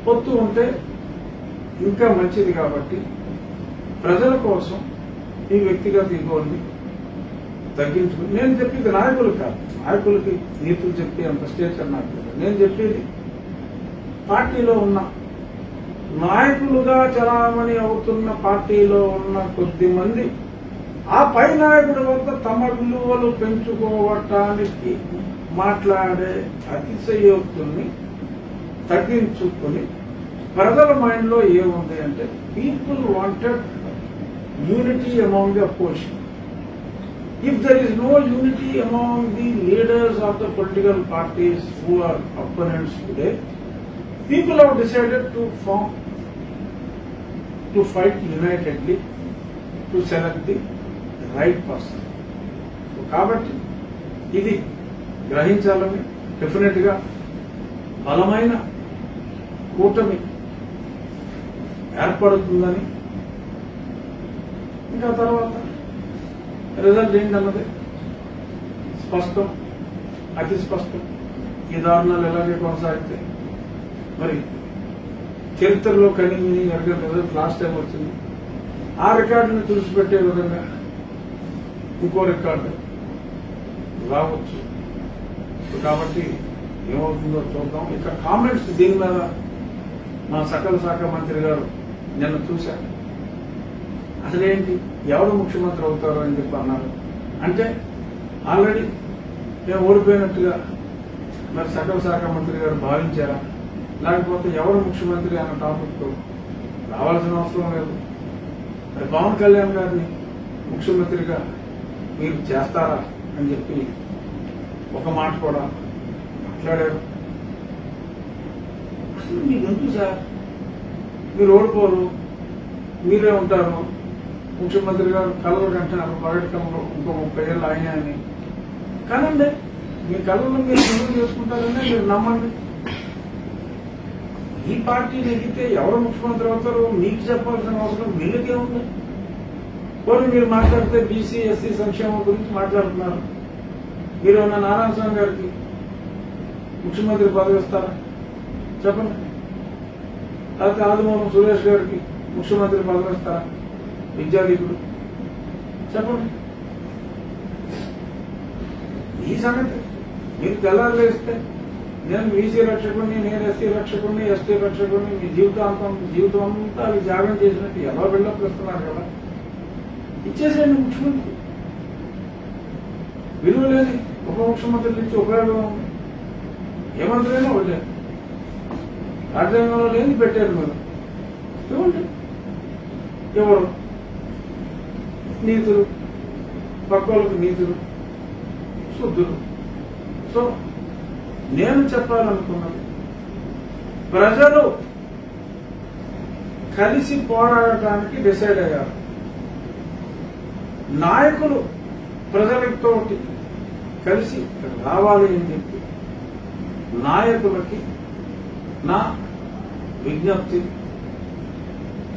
పొత్తు ఉంటే ఇంకా మంచిది కాబట్టి ప్రజల కోసం ఈ వ్యక్తిగత ఇగోల్ని తగ్గించుకుని నేను చెప్పేది నాయకులు కాదు నాయకులకి నీతులు చెప్పి అంత స్టేచర్ నాకు లేదు. నేను చెప్పేది పార్టీలో ఉన్న నాయకులుగా చలామణి అవుతున్న పార్టీలో ఉన్న కొద్ది మంది ఆ పై నాయకుడి వద్ద తమ విలువలు పెంచుకోవటానికి మాట్లాడే అతిశయోక్తుల్ని తగ్గించుకుని ప్రజల మైండ్ లో ఏముంది అంటే people wanted unity among the opposition if there is no unity among the leaders of the political parties who are opponents today people have decided to form, to fight unitedly to select the right person. So, కాబట్టి ఇది గ్రహించాలని definite గా బలమైన కూటమి ఏర్పడుతుందని ఇంకా తర్వాత result ఏంటన్నది స్పష్టం అతి స్పష్టం ఈ దారుణాలు ఎలాగే కొనసాగితే మరి చరిత్రలో కనివిని ఎరగని రిజల్ట్ లాస్ట్ టైం వచ్చింది ఆ రికార్డుని తుడిచిపెట్టే విధంగా ఇంకో రికార్డు రావచ్చు సో కాబట్టి ఏమవుతుందో చూద్దాం ఇక కామెంట్స్ దీని మీద మా సకల శాఖ మంత్రి గారు నిన్న చూశారు అసలేంటి ఎవరు ముఖ్యమంత్రి అవుతారు అని చెప్పి అన్నారు అంటే ఆల్రెడీ నేను ఓడిపోయినట్టుగా మరి సకల శాఖ మంత్రి గారు భావించారా లేకపోతే ఎవరు ముఖ్యమంత్రి అన్న టాపిక్ రావాల్సిన అవసరం లేదు మరి పవన్ కళ్యాణ్ గారిని ముఖ్యమంత్రిగా మీరు చేస్తారా అని చెప్పి ఒక మాట కూడా మాట్లాడారు అసలు మీకు ఎందుకు సార్ మీరు ఓడిపోరు మీరే ఉంటారు ముఖ్యమంత్రి గారు కలలు కంటున్నారు పర్యటనలో ఇంకో ముప్పై ఏళ్ళు ఆయన అని కానండి మీ కళలు మీరు ముందుకు చేసుకుంటారని మీరు నమ్మండి ఈ పార్టీ నెగితే ఎవరు ముఖ్యమంత్రి అవుతారో మీకు చెప్పాల్సిన అవసరం వీళ్ళకే ఉంది పోనీ మీరు మాట్లాడితే బీసీ ఎస్సీ సంక్షేమం గురించి మాట్లాడుతున్నారు మీరు ఉన్న నారాయణ స్వామి గారికి ముఖ్యమంత్రి పదవి ఇస్తారా చెప్పండి లేకపోతే ఆదిమూలం సురేష్ గారికి ముఖ్యమంత్రి పదవి ఇస్తారా విద్యాధికుడు చెప్పండి ఈ సంగతి మీరు తెల్లారులేస్తే నేను బీసీ రక్షకుడిని నేను ఎస్సీ రక్షకుడిని ఎస్టీ రక్షకుడిని మీ జీవితాంతం జీవితం అంతా అవి త్యాగం చేసినట్టు ఎలా బిల్డప్ ఇస్తున్నారు కదా ఇచ్చేసేయండి ముఖ్యమంత్రి విలువ లేని ఉప ముఖ్యమంత్రి నుంచి ఉపయోగం ఉంది ఏ మంత్రి అయినా ఒకటే రాజ్యాంగంలో లేని పెట్టారు మీరు ఇవ్వండి ఎవరు నీతులు పక్క వాళ్ళకి నీతులు శుద్ధులు సో నేను చెప్పాలనుకున్నది ప్రజలు కలిసి పోరాడటానికి డిసైడ్ అయ్యారు నాయకులు ప్రజలతో కలిసి రావాలి అని చెప్పి నాయకులకి నా విజ్ఞప్తి